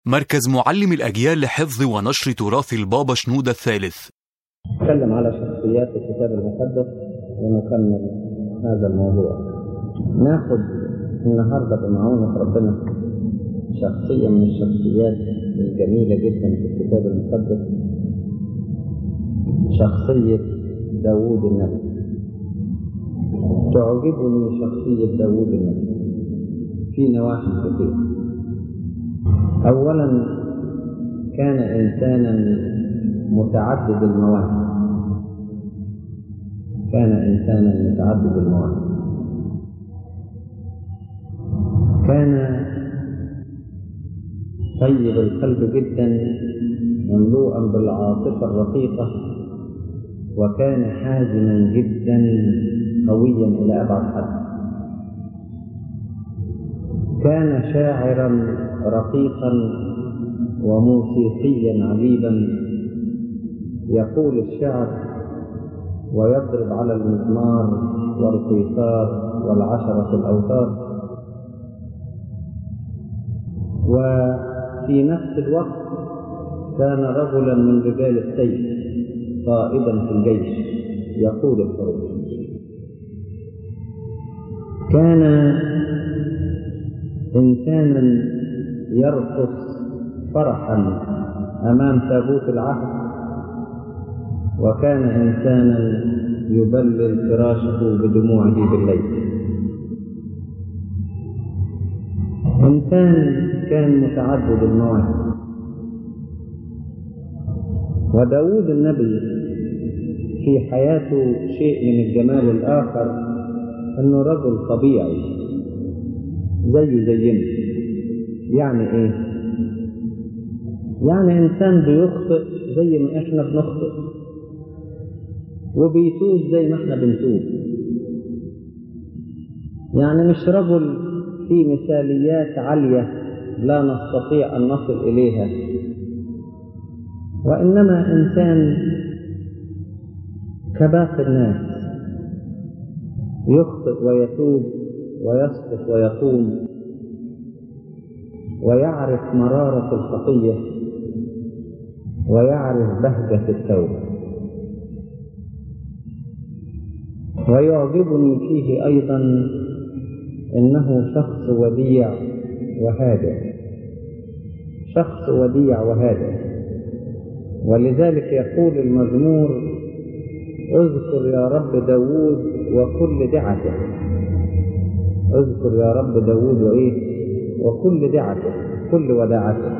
مركز معلم الأجيال لحفظ ونشر تراث البابا شنودة الثالث نتكلم على شخصيات الكتاب المقدس ونكمل هذا الموضوع ناخد النهارده بمعونة ربنا شخصية من الشخصيات الجميلة جدا في الكتاب المقدس شخصية داوود النبي تعجبني شخصية داوود النبي في نواحي كثيرة أولا كان إنسانا متعدد المواهب كان إنسانا متعدد المواهب كان طيب القلب جدا مملوءا بالعاطفة الرقيقة وكان حازما جدا قويا إلى أبعد حد كان شاعرا رقيقا وموسيقيا عجيبا يقول الشعر ويضرب على المزمار والقيثار والعشرة الأوتار وفي نفس الوقت كان رجلا من رجال السيف قائدا في الجيش يقود الحروب كان إنسانا يرقص فرحا أمام تابوت العهد وكان إنسانا يبلل فراشه بدموعه بالليل إنسان كان متعدد المواهب وداود النبي في حياته شيء من الجمال الآخر أنه رجل طبيعي زيه زينا يعني إيه؟ يعني إنسان بيخطئ زي ما إحنا بنخطئ وبيتوب زي ما إحنا بنتوب يعني مش رجل في مثاليات عالية لا نستطيع أن نصل إليها وإنما إنسان كباقي الناس يخطئ ويتوب ويسقط ويقوم ويعرف مرارة الخطية ويعرف بهجة التوبة ويعجبني فيه أيضا إنه شخص وديع وهادئ شخص وديع وهادئ ولذلك يقول المزمور اذكر يا رب داود وكل دعته اذكر يا رب داود وإيه وكل دعته كل وداعته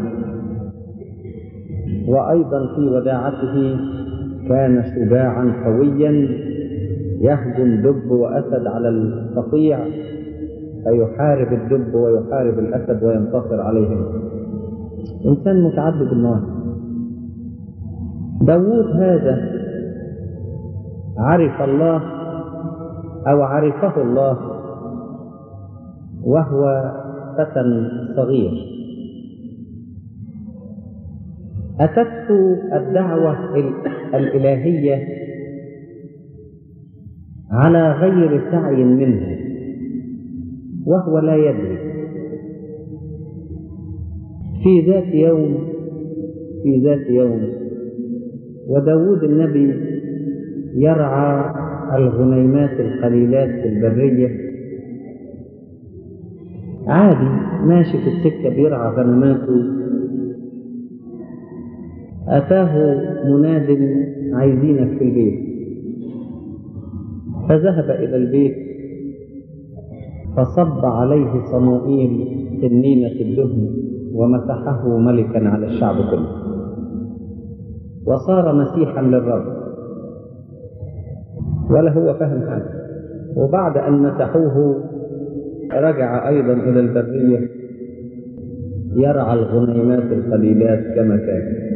وأيضا في وداعته كان شجاعا قويا يهجم دب وأسد على القطيع فيحارب الدب ويحارب الأسد وينتصر عليهم إنسان متعدد المواهب داوود هذا عرف الله أو عرفه الله وهو فتى صغير أتته الدعوة الإلهية على غير سعي منه وهو لا يدري في ذات يوم في ذات يوم وداود النبي يرعى الغنيمات القليلات في البرية عادي ماشي في السكة بيرعى غنماته أتاه مناد عايزينك في البيت فذهب إلى البيت فصب عليه صموئيل تنينة الدهن ومسحه ملكا على الشعب كله وصار مسيحا للرب ولا هو فهم حاجة وبعد أن مسحوه رجع أيضا إلى البرية يرعى الغنيمات القليلات كما كان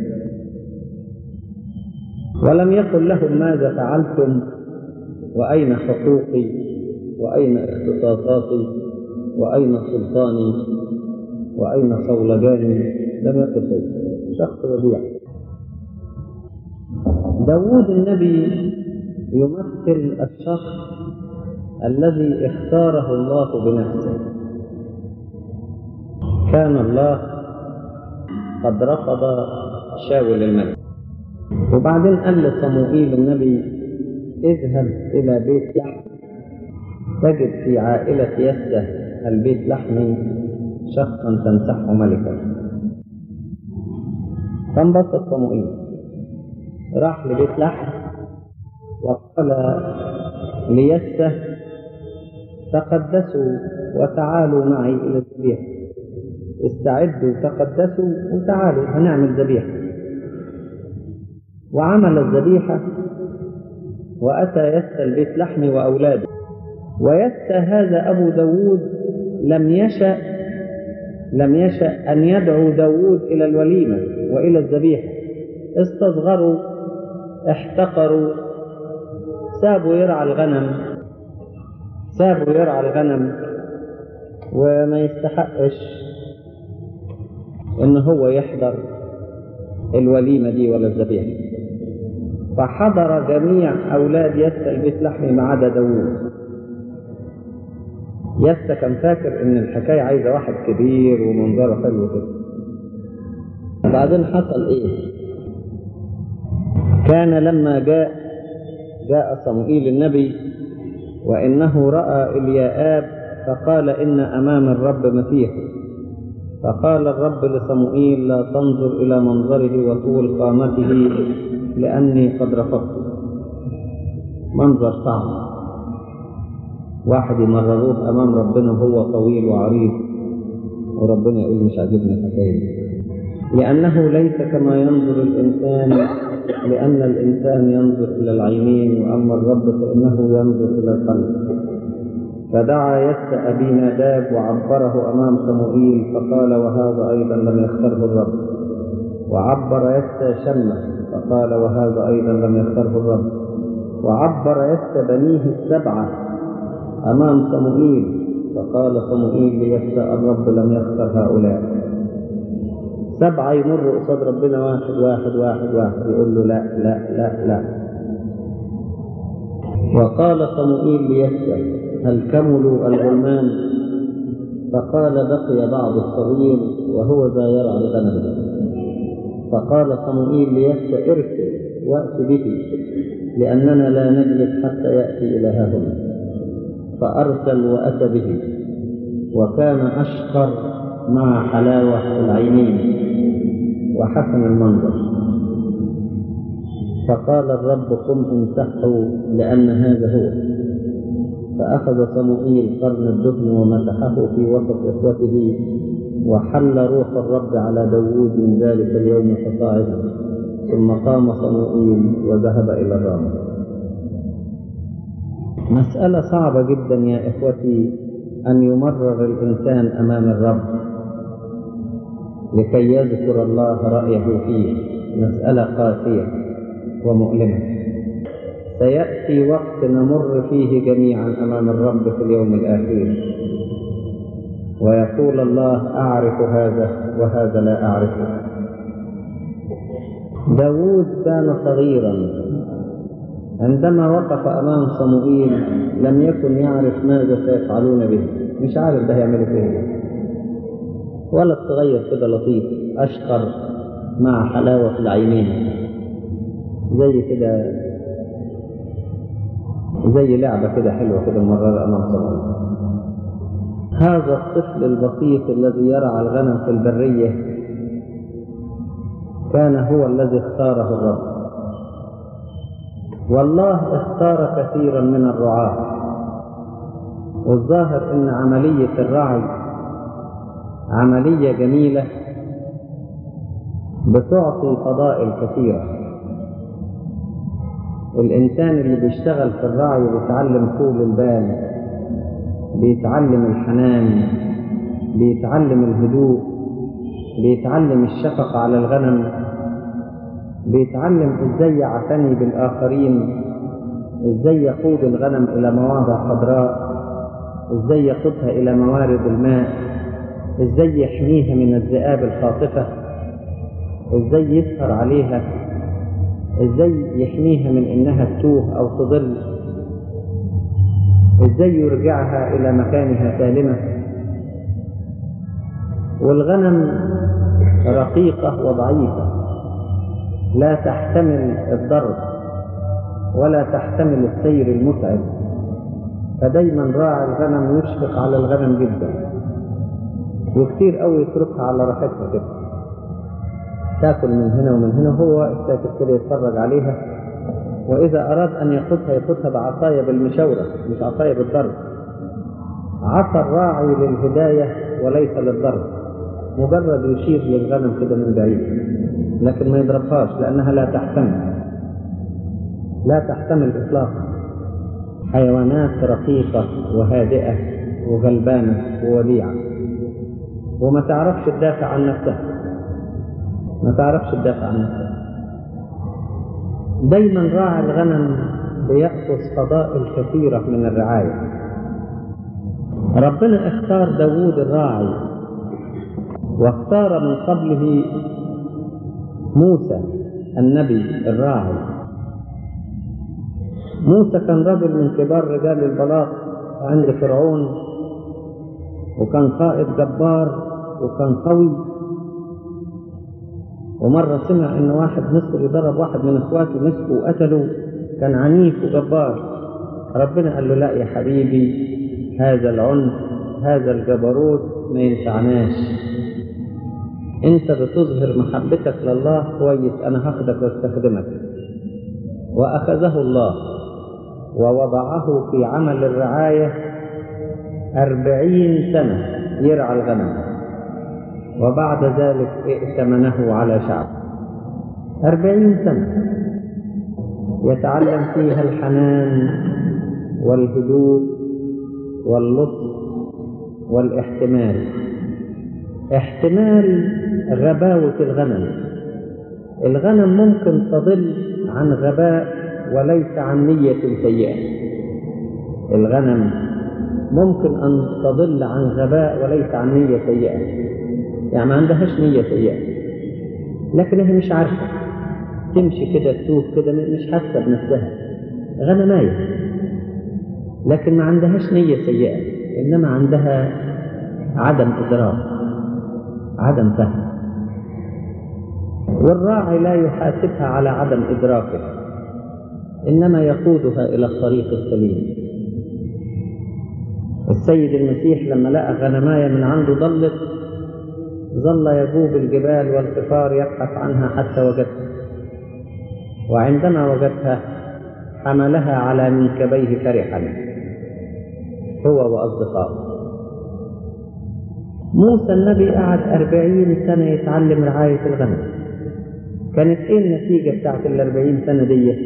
ولم يقل لهم ماذا فعلتم وأين حقوقي وأين اختصاصاتي وأين سلطاني وأين صولجاني لم يقل شيء شخص وديع داود النبي يمثل الشخص الذي اختاره الله بنفسه كان الله قد رفض شاول الملك وبعدين قال لصموئيل النبي اذهب إلى بيت لحم تجد في عائلة يسه البيت لحمي شخصا تمسحه ملكا فانبسط صموئيل راح لبيت لحم وقال ليسه تقدسوا وتعالوا معي إلى الذبيحة استعدوا تقدسوا وتعالوا هنعمل ذبيحة وعمل الذبيحة وأتى يسى البيت لحمي وأولاده ويسى هذا أبو داود لم يشأ لم يشأ أن يدعو داود إلى الوليمة وإلى الذبيحة استصغروا احتقروا سابوا يرعى الغنم سابوا يرعى الغنم وما يستحقش ان هو يحضر الوليمة دي ولا الذبيحة فحضر جميع أولاد يسى البيت لحمي ما عدا داوود يسى كان فاكر إن الحكاية عايزة واحد كبير ومنظره حلو كده وبعدين حصل إيه؟ كان لما جاء جاء صموئيل النبي وإنه رأى إليآب فقال إن أمام الرب مسيح فقال الرب لصموئيل لا تنظر إلى منظره وطول قامته لأني قد رفضته منظر صعب واحد يمرروه أمام ربنا وهو طويل وعريض وربنا يقول مش عاجبني الحكاية دي لأنه ليس كما ينظر الإنسان لأن الإنسان ينظر إلى العينين وأما الرب فإنه ينظر إلى القلب فدعا يس أبي ناداب وعبره أمام صموئيل فقال وهذا أيضا لم يختره الرب وعبر يس شمة فقال وهذا أيضا لم يختره الرب وعبر يس بنيه السبعة أمام صموئيل فقال صموئيل ليس الرب لم يختر هؤلاء سبعة يمر قصاد ربنا واحد واحد واحد واحد يقول له لا لا لا لا وقال صموئيل ليسأل هل كملوا الغلمان فقال بقي بعض الصغير وهو ذا يرعى الغنم فقال صموئيل ليسأل ارسل وأت به لأننا لا نجلس حتى يأتي إلى هنا فأرسل وأتى به وكان أشقر مع حلاوة العينين وحسن المنظر فقال الرب قم امسحه لأن هذا هو فأخذ صموئيل قرن الدهن ومسحه في وسط إخوته وحل روح الرب على داوود من ذلك اليوم فصاعدا ثم قام صموئيل وذهب إلى الرام مسألة صعبة جدا يا إخوتي أن يمرر الإنسان أمام الرب لكي يذكر الله رأيه فيه مسألة قاسية ومؤلمة سيأتي وقت نمر فيه جميعا أمام الرب في اليوم الأخير ويقول الله أعرف هذا وهذا لا أعرفه داود كان صغيرا عندما وقف أمام صموئيل لم يكن يعرف ماذا سيفعلون به مش عارف ده هيعملوا فيه ايه ولد صغير كده لطيف أشقر مع حلاوة العينين زي كده زي لعبة كده حلوة كده مرة أمام صغير هذا الطفل البسيط الذي يرعى الغنم في البرية كان هو الذي اختاره الرب والله اختار كثيرا من الرعاة والظاهر ان عملية الرعي عملية جميلة بتعطي فضائل كثيرة الإنسان اللي بيشتغل في الرعي بيتعلم طول البال بيتعلم الحنان بيتعلم الهدوء بيتعلم الشفقة على الغنم بيتعلم ازاي يعتني بالآخرين ازاي يقود الغنم إلى مواضع خضراء ازاي يقودها إلى موارد الماء ازاي يحميها من الذئاب الخاطفة ازاي يسهر عليها ازاي يحميها من انها تتوه او تضل ازاي يرجعها الى مكانها سالمة والغنم رقيقة وضعيفة لا تحتمل الضرب ولا تحتمل السير المتعب فدايما راعي الغنم يشفق على الغنم جدا وكتير قوي يتركها على راحتها كده تاكل من هنا ومن هنا وهو ساكت كده يتفرج عليها واذا اراد ان ياخذها ياخذها بعصايه بالمشاوره مش عصايه بالضرب عصا الراعي للهدايه وليس للضرب مجرد يشير للغنم كده من بعيد لكن ما يضربهاش لانها لا تحتمل لا تحتمل اطلاقا حيوانات رقيقه وهادئه وغلبانه ووديعه وما تعرفش تدافع عن نفسها ما تعرفش تدافع عن نفسها دايما راعي الغنم بيأخذ فضائل كثيرة من الرعاية ربنا اختار داوود الراعي واختار من قبله موسى النبي الراعي موسى كان رجل من كبار رجال البلاط عند فرعون وكان قائد جبار وكان قوي ومرة سمع إن واحد مصري ضرب واحد من إخواته مسكه وقتله كان عنيف وجبار ربنا قال له لا يا حبيبي هذا العنف هذا الجبروت ما ينفعناش انت بتظهر محبتك لله كويس انا هاخدك واستخدمك واخذه الله ووضعه في عمل الرعاية أربعين سنة يرعى الغنم وبعد ذلك ائتمنه على شعب أربعين سنة يتعلم فيها الحنان والهدوء واللطف والاحتمال احتمال غباوة الغنم الغنم ممكن تضل عن غباء وليس عن نية سيئة الغنم ممكن أن تضل عن غباء وليس عن نية سيئة يعني ما عندهاش نية سيئة لكن هي مش عارفة تمشي كده تتوه كده مش حاسة بنفسها غنماية لكن ما عندهاش نية سيئة إنما عندها عدم إدراك عدم فهم والراعي لا يحاسبها على عدم إدراكه إنما يقودها إلى الطريق السليم السيد المسيح لما لقى غنماية من عنده ضلت ظل يجوب الجبال والقفار يبحث عنها حتى وجدها وعندما وجدها حملها على منكبيه فرحا هو وأصدقائه موسى النبي قعد أربعين سنة يتعلم رعاية الغنم كانت ايه النتيجة بتاعت الأربعين سنة دي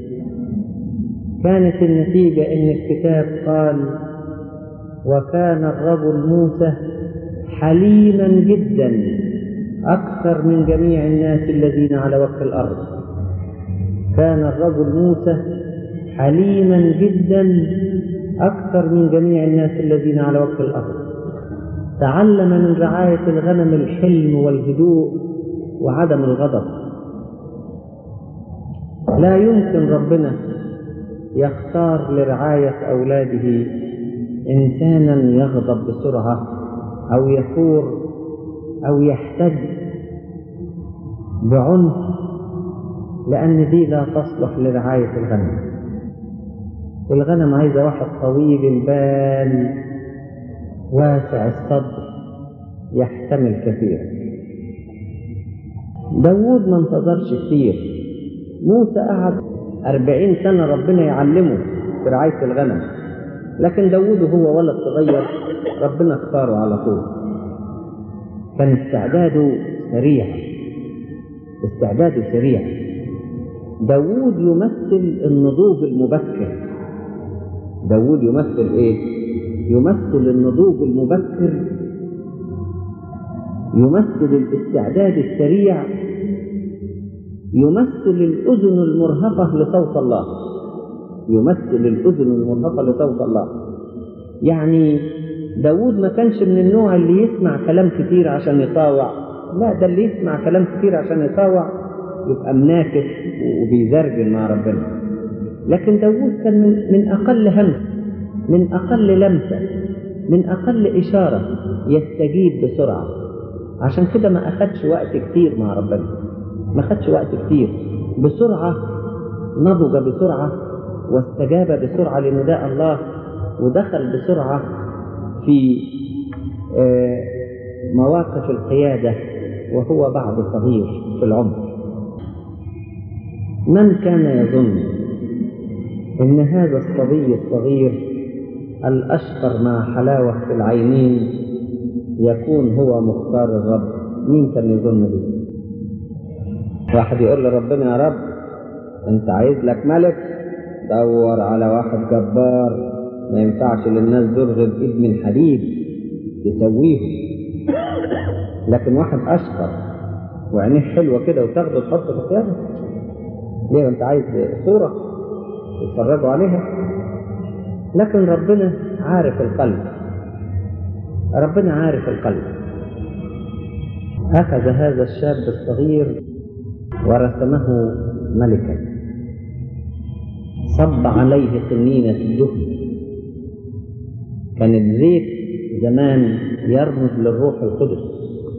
كانت النتيجة ان الكتاب قال وكان الرجل موسى حليما جدا أكثر من جميع الناس الذين على وجه الأرض كان الرجل موسى حليما جدا أكثر من جميع الناس الذين على وجه الأرض تعلم من رعاية الغنم الحلم والهدوء وعدم الغضب لا يمكن ربنا يختار لرعاية أولاده إنسانا يغضب بسرعة أو يثور أو يحتج بعنف لأن دي لا تصلح لرعاية الغنم الغنم عايزة واحد طويل البال واسع الصدر يحتمل كثيرا داود ما انتظرش كتير موسى قعد أربعين سنة ربنا يعلمه في رعاية الغنم لكن داود هو ولد صغير ربنا اختاره على طول كان استعداده سريع استعداده سريع داود يمثل النضوج المبكر داود يمثل ايه يمثل النضوج المبكر يمثل الاستعداد السريع يمثل الأذن المرهفة لصوت الله يمثل الأذن المرهفة لصوت الله يعني داود ما كانش من النوع اللي يسمع كلام كتير عشان يطاوع لا ده اللي يسمع كلام كتير عشان يطاوع يبقى مناكف وبيزرجن مع ربنا لكن داود كان من, من أقل همس من أقل لمسة من أقل إشارة يستجيب بسرعة عشان كده ما أخدش وقت كتير مع ربنا ما أخدش وقت كتير بسرعة نضج بسرعة واستجاب بسرعة لنداء الله ودخل بسرعة في مواقف القيادة وهو بعد صغير في العمر من كان يظن ان هذا الصبي الصغير الاشقر مع حلاوه في العينين يكون هو مختار الرب مين كان يظن دي واحد يقول لربنا يا رب انت عايز لك ملك دور على واحد جبار ما ينفعش للناس دول غير ايد من حديد تسويهم لكن واحد اشقر وعينيه حلوه كده وتاخده تحطه في القياده ليه انت عايز صوره يتفرجوا عليها لكن ربنا عارف القلب ربنا عارف القلب أخذ هذا الشاب الصغير ورسمه ملكا صب عليه قنينة الدهن كان الزيت زمان يرمز للروح القدس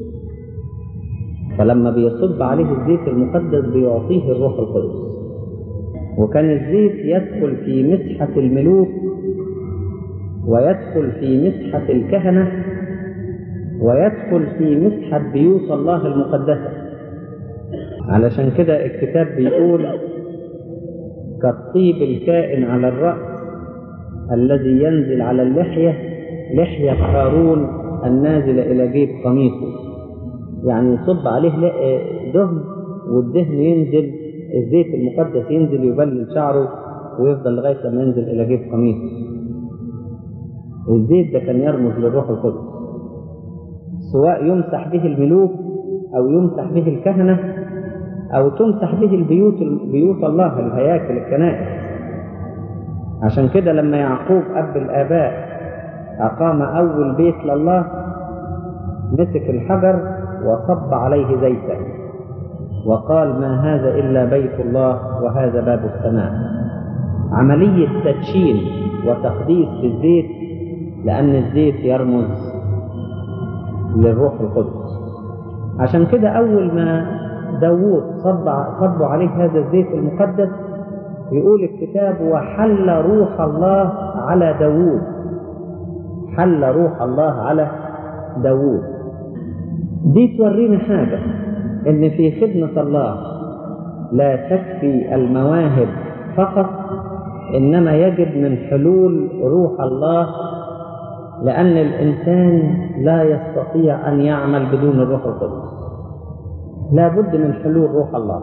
فلما بيصب عليه الزيت المقدس بيعطيه الروح القدس وكان الزيت يدخل في مسحة الملوك ويدخل في مسحة الكهنة ويدخل في مسحة بيوت الله المقدسة علشان كده الكتاب بيقول كالطيب الكائن على الرأس الذي ينزل على اللحية لحية هارون النازلة إلى جيب قميصه يعني يصب عليه دهن والدهن ينزل الزيت المقدس ينزل يبلل شعره ويفضل لغاية لما ينزل إلى جيب قميصه الزيت ده كان يرمز للروح القدس سواء يمسح به الملوك أو يمسح به الكهنة أو تمسح به البيوت بيوت الله الهياكل الكنائس عشان كده لما يعقوب أب الآباء أقام أول بيت لله مسك الحجر وصب عليه زيتا وقال ما هذا إلا بيت الله وهذا باب السماء عملية تدشين وتقديس بالزيت لأن الزيت يرمز للروح القدس عشان كده أول ما داوود صب صبوا عليه هذا الزيت المقدس يقول الكتاب وحل روح الله على داوود حل روح الله على داوود دي تورينا حاجة إن في خدمة الله لا تكفي المواهب فقط إنما يجب من حلول روح الله لأن الإنسان لا يستطيع أن يعمل بدون الروح القدس لا بد من حلول روح الله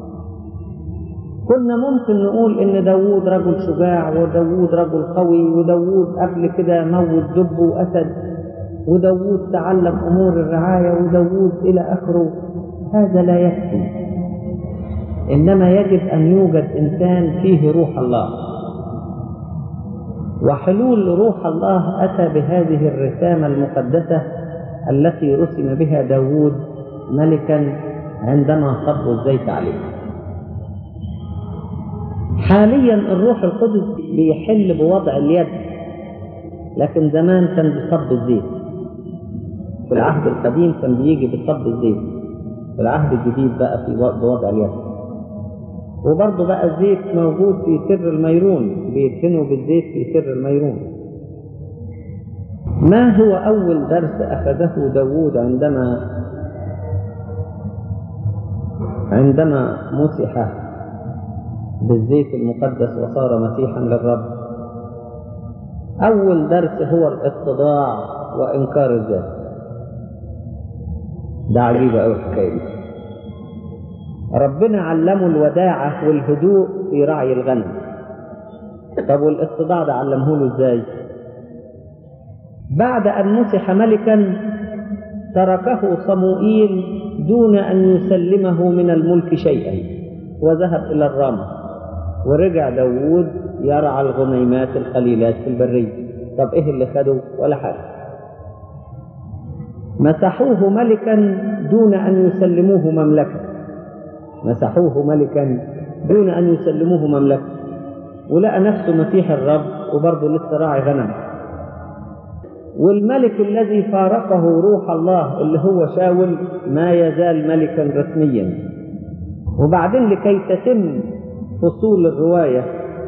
كنا ممكن نقول إن داوود رجل شجاع وداوود رجل قوي وداوود قبل كده موت دب وأسد وداوود تعلم أمور الرعاية وداوود إلى آخره هذا لا يكفي إنما يجب أن يوجد إنسان فيه روح الله وحلول روح الله أتى بهذه الرسامة المقدسة التي رسم بها داوود ملكا عندما صبوا الزيت عليه حاليا الروح القدس بيحل بوضع اليد لكن زمان كان بصب الزيت في العهد القديم كان بيجي بصب الزيت في العهد الجديد بقى في بوضع اليد وبرضه بقى الزيت موجود في سر الميرون بيدفنوا بالزيت في سر الميرون ما هو أول درس أخذه داوود عندما عندما مسح بالزيت المقدس وصار مسيحا للرب أول درس هو الاتضاع وإنكار الذات ده عجيبة أوي الحكاية دي ربنا علمه الوداعة والهدوء في رعي الغنم طب والاتضاع ده علمه له ازاي بعد أن مسح ملكا تركه صموئيل دون أن يسلمه من الملك شيئا وذهب إلى الرامة ورجع داوود يرعى الغنيمات القليلات في البرية طب إيه اللي خده ولا حاجة مسحوه ملكا دون أن يسلموه مملكة مسحوه ملكا دون أن يسلموه مملكة ولقى نفسه مسيح الرب وبرضه لسه راعي غنم والملك الذي فارقه روح الله اللي هو شاول ما يزال ملكا رسميا وبعدين لكي تتم فصول الرواية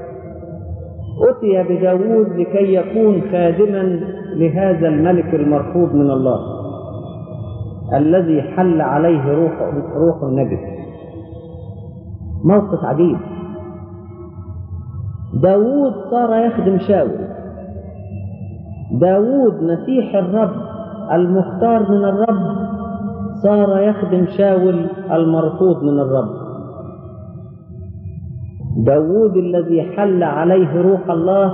أتي بداود لكي يكون خادما لهذا الملك المرفوض من الله الذي حل عليه روح روح النجس موقف عجيب داود صار يخدم شاول داود مسيح الرب المختار من الرب صار يخدم شاول المرفوض من الرب داود الذي حل عليه روح الله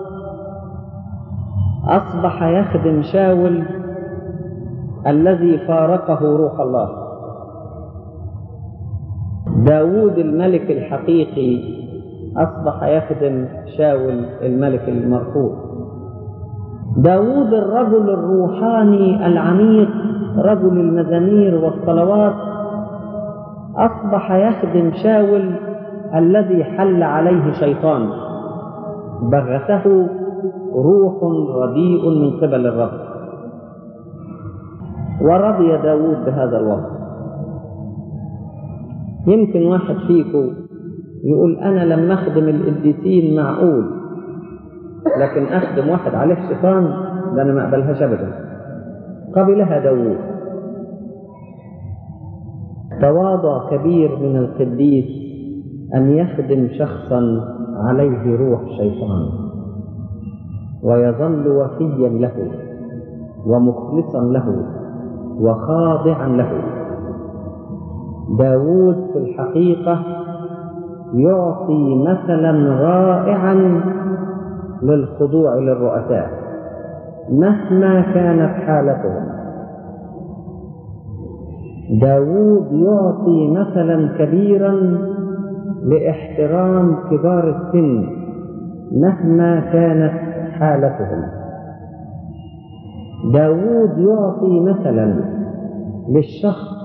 أصبح يخدم شاول الذي فارقه روح الله داود الملك الحقيقي أصبح يخدم شاول الملك المرفوض داود الرجل الروحاني العميق رجل المزامير والصلوات أصبح يخدم شاول الذي حل عليه شيطان بغته روح رديء من قبل الرب ورضي داود بهذا الوضع يمكن واحد فيكم يقول أنا لما أخدم القديسين معقول لكن أخدم واحد عليه شيطان ده أنا ما أقبلهاش أبدا قبلها داود تواضع كبير من القديس أن يخدم شخصا عليه روح شيطان ويظل وفيا له ومخلصا له وخاضعا له داود في الحقيقة يعطي مثلا رائعا للخضوع للرؤساء مهما كانت حالتهم داود يعطي مثلا كبيرا لاحترام كبار السن مهما كانت حالتهم داود يعطي مثلا للشخص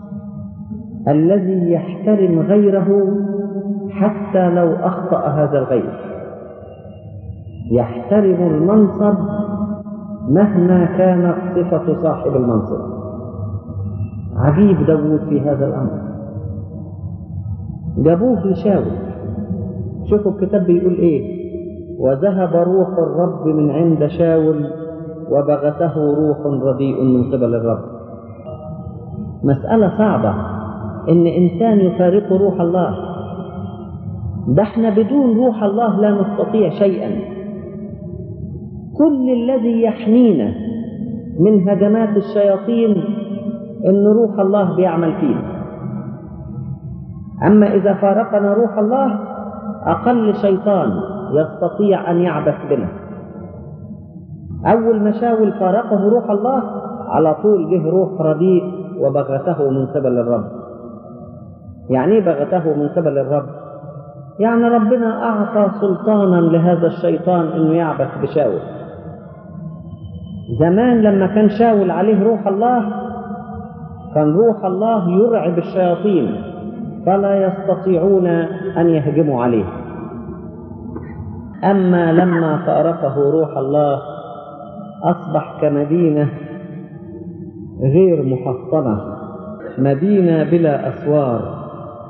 الذي يحترم غيره حتى لو أخطأ هذا الغير يحترم المنصب مهما كانت صفة صاحب المنصب عجيب داود في هذا الأمر جابوه لشاول شوفوا الكتاب بيقول ايه وذهب روح الرب من عند شاول وبغته روح رديء من قبل الرب مسألة صعبة إن إنسان يفارق روح الله ده احنا بدون روح الله لا نستطيع شيئا كل الذي يحمينا من هجمات الشياطين إن روح الله بيعمل فينا أما إذا فارقنا روح الله أقل شيطان يستطيع أن يعبث بنا أول ما شاول فارقه روح الله على طول جه روح رديء وبغته من قبل الرب يعني ايه بغته من قبل الرب يعني ربنا أعطى سلطانا لهذا الشيطان أنه يعبث بشاول زمان لما كان شاول عليه روح الله كان روح الله يرعب الشياطين فلا يستطيعون أن يهجموا عليه أما لما فارقه روح الله أصبح كمدينة غير محصنة مدينة بلا أسوار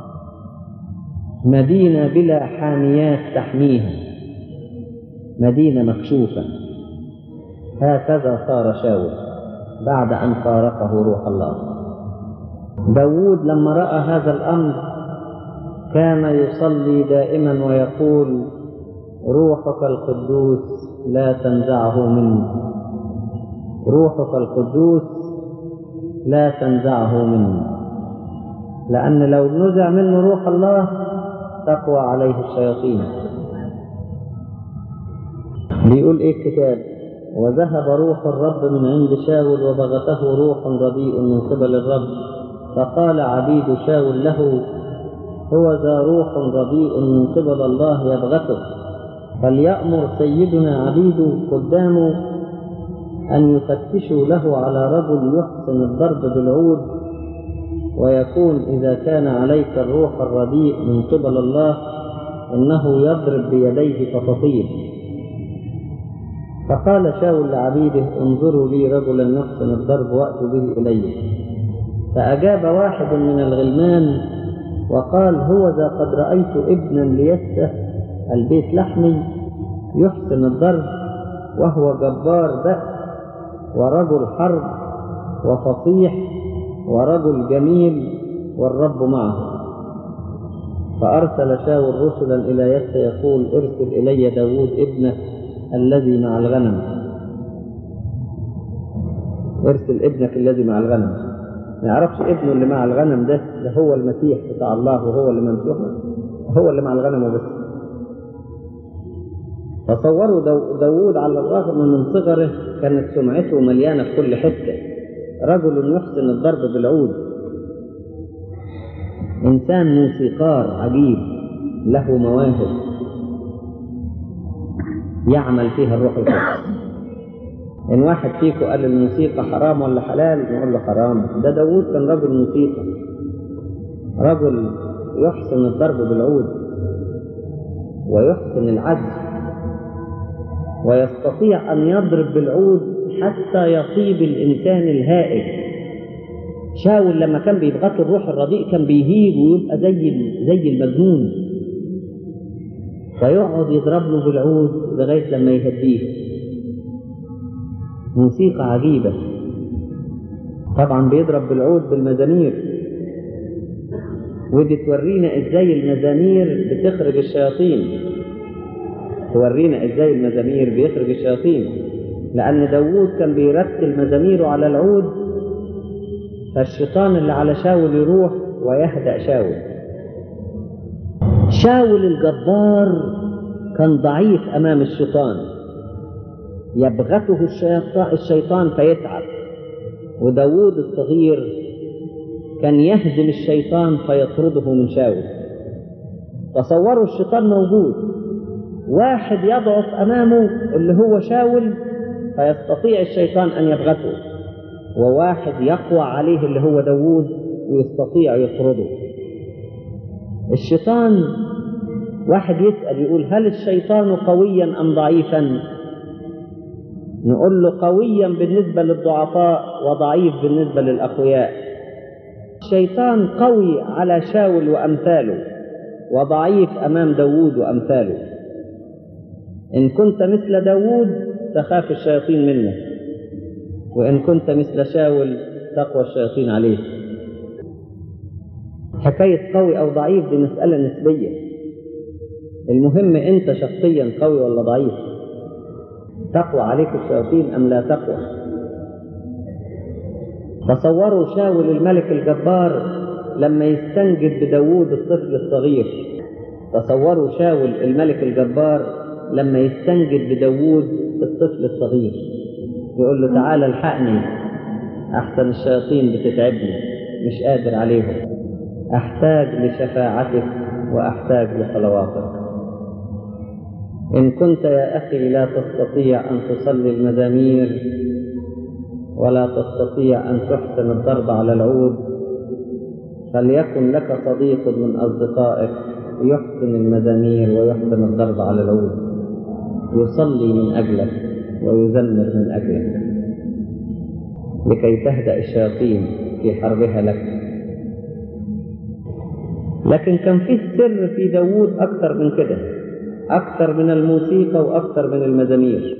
مدينة بلا حاميات تحميها مدينة مكشوفة هكذا صار شاول بعد أن فارقه روح الله داود لما رأى هذا الأمر كان يصلي دائما ويقول روحك القدوس لا تنزعه مني روحك القدوس لا تنزعه مني لأن لو نزع منه روح الله تقوى عليه الشياطين بيقول ايه الكتاب وذهب روح الرب من عند شاول وبغته روح رديء من قبل الرب فقال عبيد شاول له هو ذا روح رديء من قبل الله يبغته فليأمر سيدنا عبيده قدامه أن يفتشوا له على رجل يحسن الضرب بالعود ويكون إذا كان عليك الروح الرديء من قبل الله إنه يضرب بيديه فتطير فقال شاول لعبيده انظروا لي رجلا يحسن الضرب واتوا به الي فاجاب واحد من الغلمان وقال هو ذا قد رايت ابنا ليسه البيت لحمي يحسن الضرب وهو جبار بأس ورجل حرب وفصيح ورجل جميل والرب معه فأرسل شاول رسلا إلى يسى يقول ارسل إلي داود ابنك الذي مع الغنم ارسل ابنك الذي مع الغنم ما يعرفش ابنه اللي مع الغنم ده ده هو المسيح بتاع الله وهو اللي ممسوح هو اللي مع الغنم وبس تصوروا دو داود على الرغم من صغره كانت سمعته مليانة في كل حتة رجل يحسن الضرب بالعود إنسان موسيقار عجيب له مواهب يعمل فيها الروح القدس إن واحد فيكم قال الموسيقى حرام ولا حلال نقول له حرام ده داود كان رجل موسيقى رجل يحسن الضرب بالعود ويحسن العزف ويستطيع أن يضرب بالعود حتى يصيب الإنسان الهائج شاول لما كان بيبغته الروح الرديء كان بيهيج ويبقى زي زي المجنون فيقعد يضرب له بالعود لغاية لما يهديه موسيقى عجيبة طبعا بيضرب بالعود بالمزامير ودي تورينا ازاي المزامير بتخرج الشياطين تورينا ازاي المزامير بيخرج الشياطين لأن داوود كان بيرتل مزاميره على العود فالشيطان اللي على شاول يروح ويهدأ شاول شاول الجبار كان ضعيف أمام الشيطان يبغته الشيطان فيتعب وداوود الصغير كان يهزم الشيطان فيطرده من شاول تصوروا الشيطان موجود واحد يضعف أمامه اللي هو شاول فيستطيع الشيطان أن يبغته وواحد يقوى عليه اللي هو داوود ويستطيع يطرده الشيطان واحد يسأل يقول هل الشيطان قويا أم ضعيفا نقول له قويا بالنسبة للضعفاء وضعيف بالنسبة للأقوياء الشيطان قوي على شاول وأمثاله وضعيف أمام داوود وأمثاله إن كنت مثل داوود تخاف الشياطين منه وإن كنت مثل شاول تقوى الشياطين عليه حكاية قوي أو ضعيف دي مسألة نسبية المهم أنت شخصيا قوي ولا ضعيف تقوى عليك الشياطين أم لا تقوى تصوروا شاول الملك الجبار لما يستنجد بداوود الطفل الصغير تصوروا شاول الملك الجبار لما يستنجد بداوود الطفل الصغير يقول له تعالى الحقني أحسن الشياطين بتتعبني مش قادر عليهم أحتاج لشفاعتك وأحتاج لصلواتك إن كنت يا أخي لا تستطيع أن تصلي المزامير ولا تستطيع أن تحسن الضرب على العود فليكن لك صديق من أصدقائك يحسن المزامير ويحسن الضرب على العود يصلي من أجلك ويزمر من أجلك لكي تهدأ الشياطين في حربها لك لكن كان فيه سر في داوود أكثر من كده أكثر من الموسيقى وأكثر من المزامير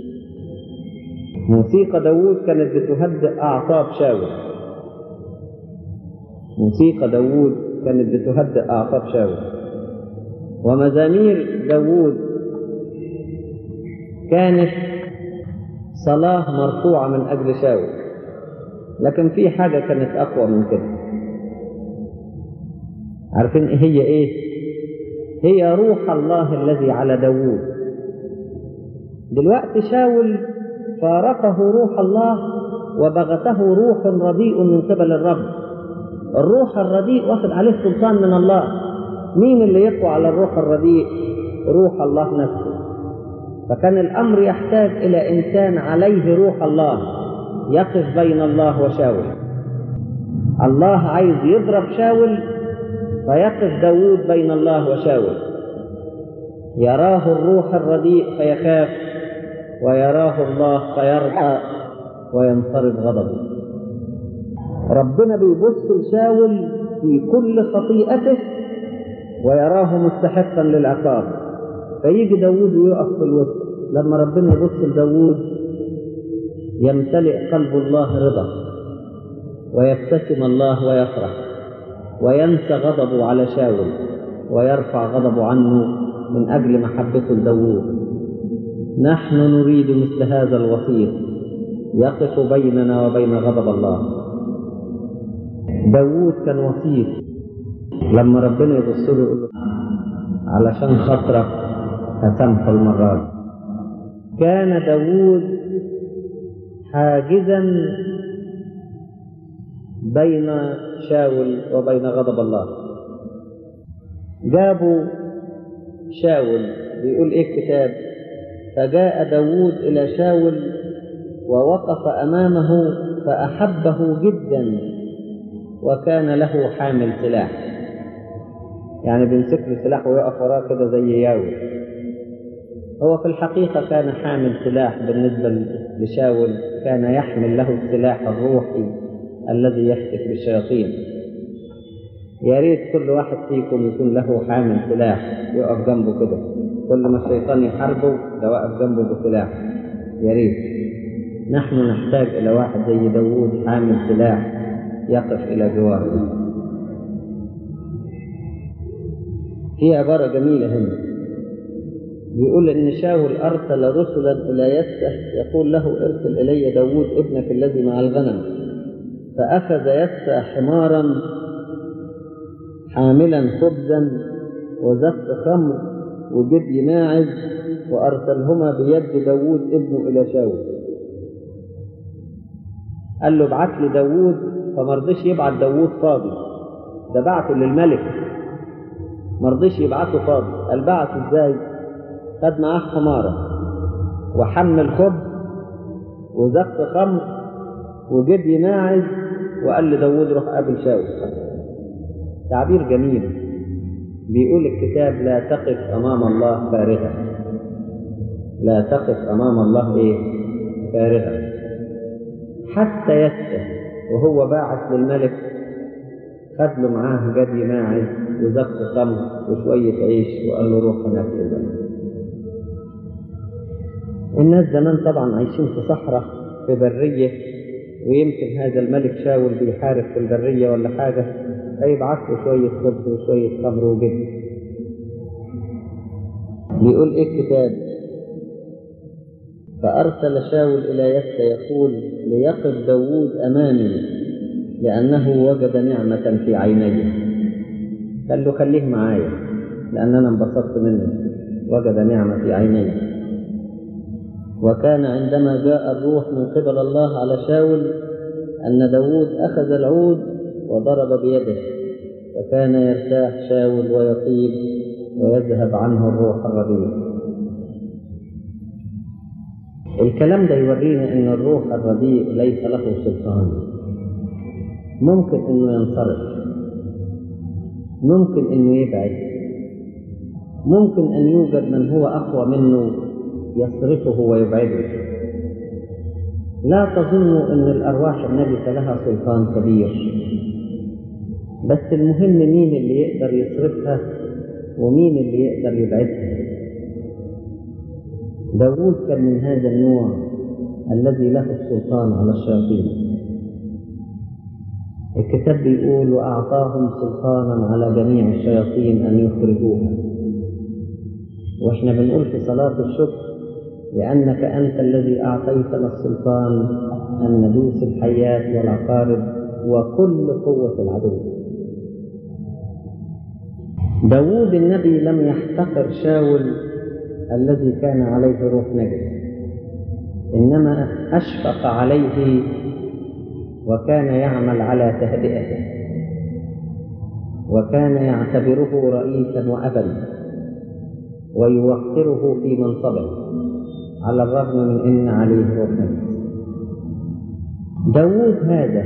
موسيقى داوود كانت بتهدئ أعصاب شاول موسيقى داوود كانت بتهدئ أعصاب شاول ومزامير داوود كانت صلاة مرفوعة من أجل شاول لكن في حاجة كانت أقوى من كده عارفين إيه هي إيه؟ هي روح الله الذي على داوود دلوقتي شاول فارقه روح الله وبغته روح رديء من قبل الرب الروح الرديء واخد عليه سلطان من الله مين اللي يقوى على الروح الرديء روح الله نفسه فكان الأمر يحتاج إلى إنسان عليه روح الله يقف بين الله وشاول الله عايز يضرب شاول فيقف داود بين الله وشاول يراه الروح الرديء فيخاف ويراه الله فيرضى وينصرف غضبه ربنا بيبص لشاول في كل خطيئته ويراه مستحقا للعقاب فيجي داوود ويقف في الوسط لما ربنا يبص لداوود يمتلئ قلب الله رضا ويبتسم الله ويفرح وينسى غضبه على شاول ويرفع غضبه عنه من أجل محبته لداوود نحن نريد مثل هذا الوسيط يقف بيننا وبين غضب الله داوود كان وسيط لما ربنا يبص له يقول له علشان خاطرك هسامحه المرة دي كان داوود حاجزا بين شاول وبين غضب الله جابوا شاول بيقول ايه الكتاب فجاء داوود الى شاول ووقف امامه فاحبه جدا وكان له حامل سلاح يعني بيمسك له سلاح ويقف وراه كده زي ياوي هو في الحقيقة كان حامل سلاح بالنسبة لشاول كان يحمل له السلاح الروحي الذي يفتك بالشياطين يا ريت كل واحد فيكم يكون له حامل سلاح يقف جنبه كده كل ما الشيطان يحاربه ده واقف جنبه بسلاح يا ريت نحن نحتاج إلى واحد زي داوود حامل سلاح يقف إلى جواره في عبارة جميلة هنا بيقول إن شاول أرسل رسلا إلى يسة يقول له ارسل إلي داوود ابنك الذي مع الغنم فأخذ يسة حمارا حاملا خبزا وزف خمر وجدي ماعز وأرسلهما بيد داوود ابنه إلى شاول قال له ابعت لي داوود فما رضيش يبعت داوود فاضي ده بعته للملك ما رضيش يبعته فاضي قال بعته ازاي خد معاه حمارة وحمل خبز وزف خمر وجدي ماعز وقال لداوود روح قابل شاول تعبير جميل بيقول الكتاب لا تقف أمام الله فارغا لا تقف أمام الله إيه فارغا حتى يسه وهو باعث للملك خد له معاه جدي ماعز وزق خمر وشوية عيش وقال له روح هناك للبلد الناس زمان طبعا عايشين في صحراء في برية ويمكن هذا الملك شاول بيحارب في البرية ولا حاجة فيبعث له شوية خبز وشوية خمر وجبن بيقول ايه الكتاب فأرسل شاول إلى يسى يقول ليقف داوود أمامي لأنه وجد نعمة في عيني قال له خليه معايا لأن أنا انبسطت منه وجد نعمة في عيني وكان عندما جاء الروح من قبل الله على شاول أن داوود أخذ العود وضرب بيده فكان يرتاح شاول ويطيب ويذهب عنه الروح الرديء الكلام ده يورينا ان الروح الرديء ليس له سلطان ممكن انه ينصرف ممكن انه يبعد ممكن ان يوجد من هو اقوى منه يصرفه ويبعده لا تظنوا ان الارواح النجسه لها سلطان كبير بس المهم مين اللي يقدر يصرفها ومين اللي يقدر يبعدها داوود كان من هذا النوع الذي له السلطان على الشياطين الكتاب بيقول وأعطاهم سلطانا على جميع الشياطين أن يخرجوها وإحنا بنقول في صلاة الشكر لأنك أنت الذي أعطيتنا السلطان أن ندوس الحياة والعقارب وكل قوة العدو داوود النبي لم يحتقر شاول الذي كان عليه روح نجس إنما أشفق عليه وكان يعمل على تهدئته وكان يعتبره رئيسا وأبا ويوقره في منصبه على الرغم من أن عليه روح نجس داوود هذا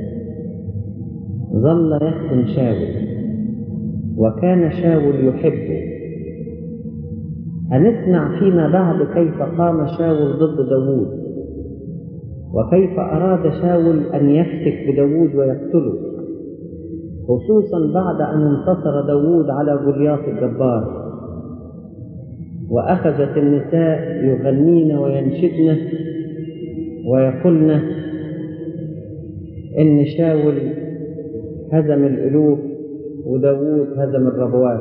ظل يخدم شاول وكان شاول يحبه هنسمع فيما بعد كيف قام شاول ضد داوود وكيف أراد شاول أن يفتك بداوود ويقتله خصوصا بعد أن انتصر داوود على جولياط الجبار وأخذت النساء يغنين وينشدن ويقولن إن شاول هزم الألوف وداوود هزم الربوات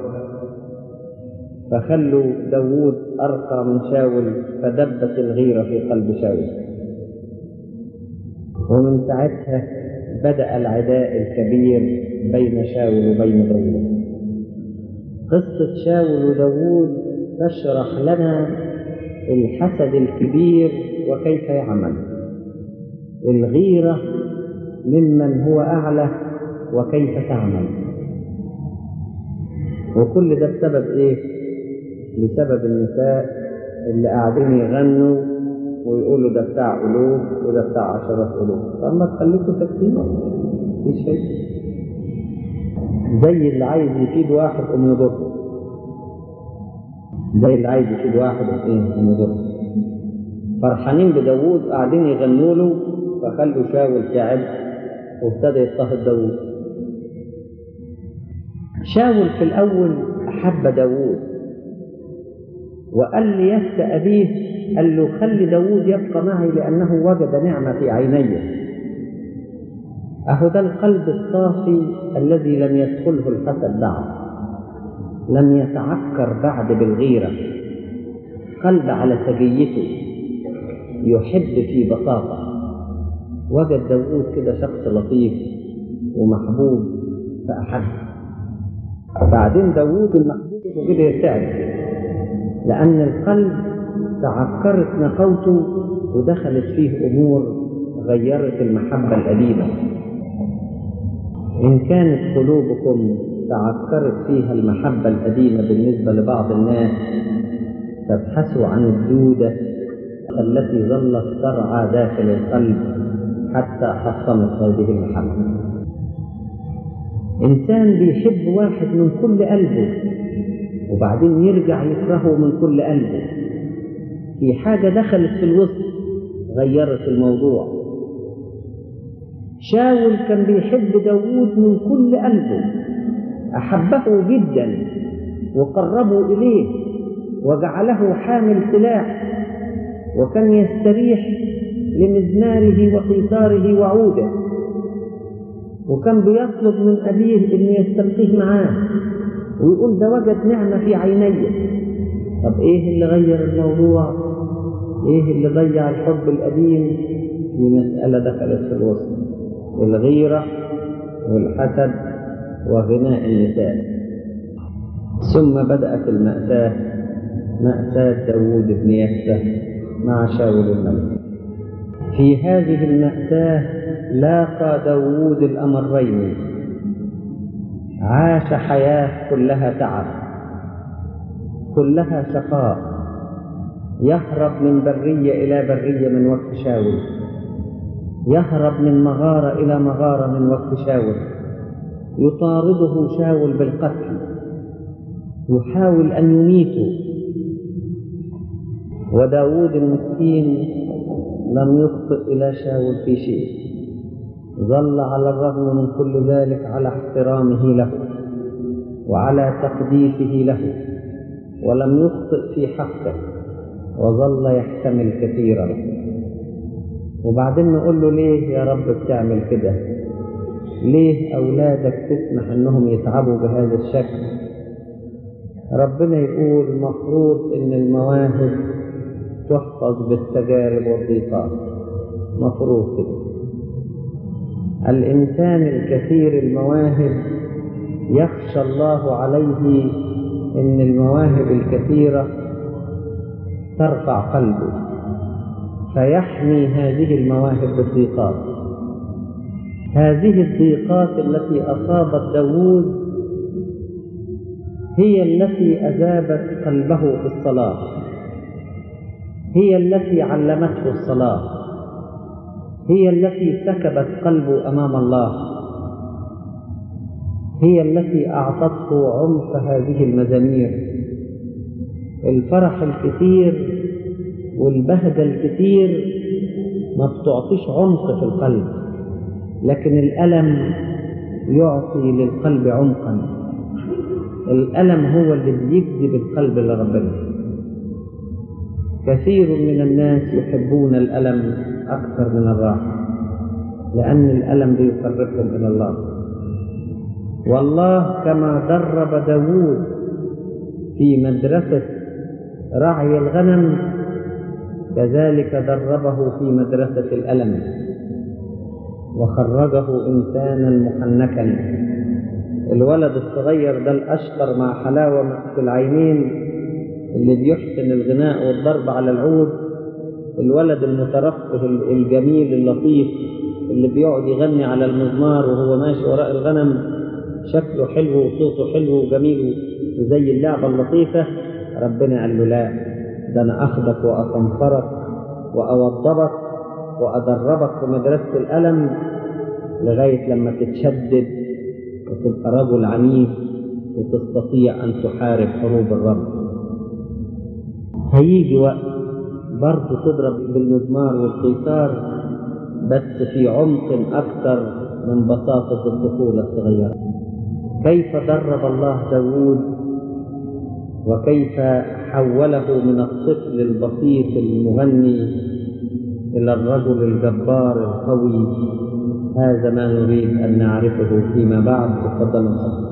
فخلوا داوود أرقى من شاول فدبت الغيرة في قلب شاول ومن ساعتها بدأ العداء الكبير بين شاول وبين داوود قصة شاول وداوود تشرح لنا الحسد الكبير وكيف يعمل الغيرة ممن هو أعلى وكيف تعمل وكل ده بسبب إيه؟ بسبب النساء اللي قاعدين يغنوا ويقولوا ده بتاع ألوف وده بتاع عشرات ألوف طب ما تخليكوا ساكتين مفيش فايدة زي اللي عايز يفيد واحد قوم يضره زي اللي عايز يفيد واحد ايه قوم يضره فرحانين بداوود قاعدين يغنوا له فخلوا شاول تعب وابتدى يضطهد داوود شاول في الأول أحب داوود وقال ليس أبيه قال له خلي داوود يبقى معي لأنه وجد نعمة في عيني أهو ده القلب الصافي الذي لم يدخله الحسد بعد لم يتعكر بعد بالغيرة قلب على سجيته يحب في بساطة وجد داوود كده شخص لطيف ومحبوب فأحبه بعدين داوود المحبوب وكده يرتعد لأن القلب تعكرت نقوته ودخلت فيه أمور غيرت المحبة القديمة إن كانت قلوبكم تعكرت فيها المحبة القديمة بالنسبة لبعض الناس فابحثوا عن الدودة التي ظلت ترعى داخل القلب حتى حطمت هذه المحبة إنسان بيحب واحد من كل قلبه وبعدين يرجع يكرهه من كل قلبه في حاجة دخلت في الوسط غيرت الموضوع شاول كان بيحب داوود من كل قلبه أحبه جدا وقربه إليه وجعله حامل سلاح وكان يستريح لمزماره وقيثاره وعوده وكان بيطلب من أبيه إنه يستلقيه معاه ويقول ده وجد نعمة في عيني طب إيه اللي غير الموضوع إيه اللي ضيع الحب القديم في مسألة دخلت في الوسط الغيرة والحسد وغناء النساء ثم بدأت المأساة مأساة داوود بن يسة مع شاول الملك في هذه المأساة لاقى داوود الأمرين عاش حياة كلها تعب كلها شقاء يهرب من برية إلى برية من وقت شاول يهرب من مغارة إلى مغارة من وقت شاول يطارده شاول بالقتل يحاول أن يميته وداود المسكين لم يخطئ إلى شاول في شيء ظل على الرغم من كل ذلك على احترامه له وعلى تقديسه له ولم يخطئ في حقه وظل يحتمل كثيرا وبعدين نقول له ليه يا رب بتعمل كده ليه أولادك تسمح أنهم يتعبوا بهذا الشكل ربنا يقول مفروض أن المواهب تحفظ بالتجارب والضيقات مفروض كده الإنسان الكثير المواهب يخشى الله عليه أن المواهب الكثيرة ترفع قلبه فيحمي هذه المواهب بالضيقات هذه الضيقات التي أصابت داوود هي التي أذابت قلبه في الصلاة هي التي علمته الصلاة هي التي سكبت قلبه أمام الله هي التي أعطته عمق هذه المزامير الفرح الكثير والبهجة الكثير ما بتعطيش عمق في القلب لكن الألم يعطي للقلب عمقا الألم هو اللي بيجذب القلب لربنا كثير من الناس يحبون الألم أكثر من الراحة لأن الألم بيقربهم إلى الله والله كما درب داوود في مدرسة رعي الغنم كذلك دربه في مدرسة الألم وخرجه إنسانا محنكا الولد الصغير ده الأشقر مع حلاوة في العينين اللي بيحسن الغناء والضرب على العود الولد المترفه الجميل اللطيف اللي بيقعد يغني على المزمار وهو ماشي وراء الغنم شكله حلو وصوته حلو وجميل وزي اللعبة اللطيفة ربنا قال له لا ده أنا أخدك وأصنفرك وأوضبك وأدربك في مدرسة الألم لغاية لما تتشدد وتبقى رجل عنيف وتستطيع أن تحارب حروب الرب هيجي وقت برضه تضرب بالمزمار والقيثار بس في عمق أكثر من بساطة الطفولة الصغيرة كيف درب الله داود وكيف حوله من الطفل البسيط المغني إلى الرجل الجبار القوي هذا ما نريد أن نعرفه فيما بعد تفضل